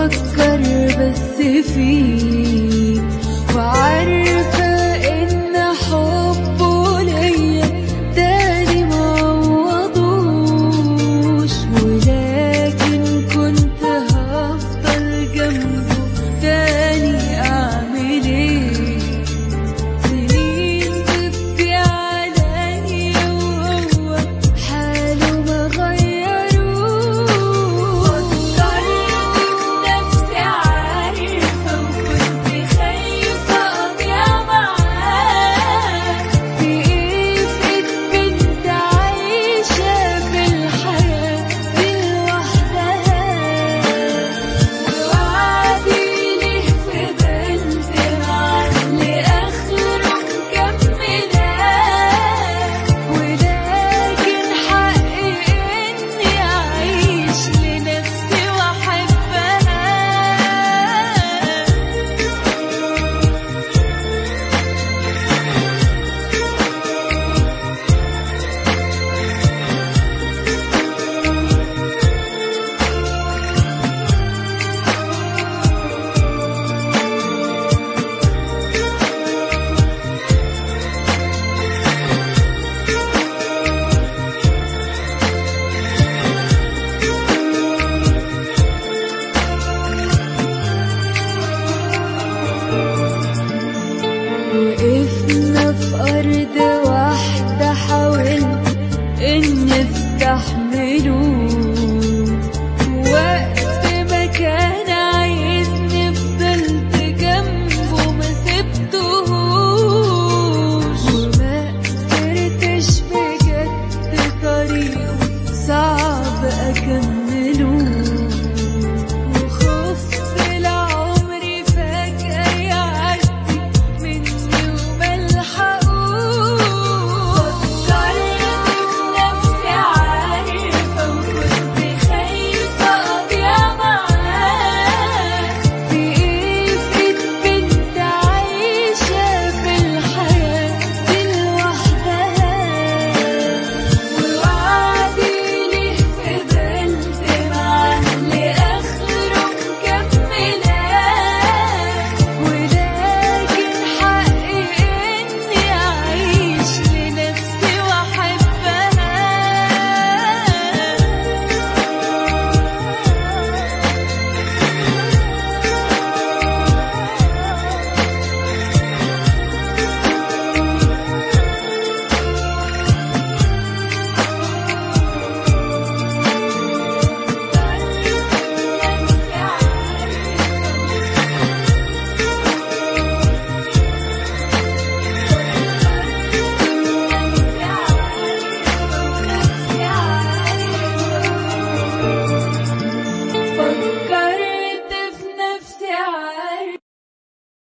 بفكر بس فيه وعارفة إن حبه ليا تاني معوضوش ولكن كنت هفضل جنبه تاني أعمل إيه سنين تبكي عليا وهو حاله ما غيروش فكرت بنفسي عارفة وكنت خايفة أضيع معاه في إيه فيك بنت عايشة في الحياة دي لوحدها ووعدي ليه فضلت معاه لآخره مكملاه ولكن حقي إني أعيش لنفسي وأحبها وقفنا في أرض واحدة حاولت إني استحمله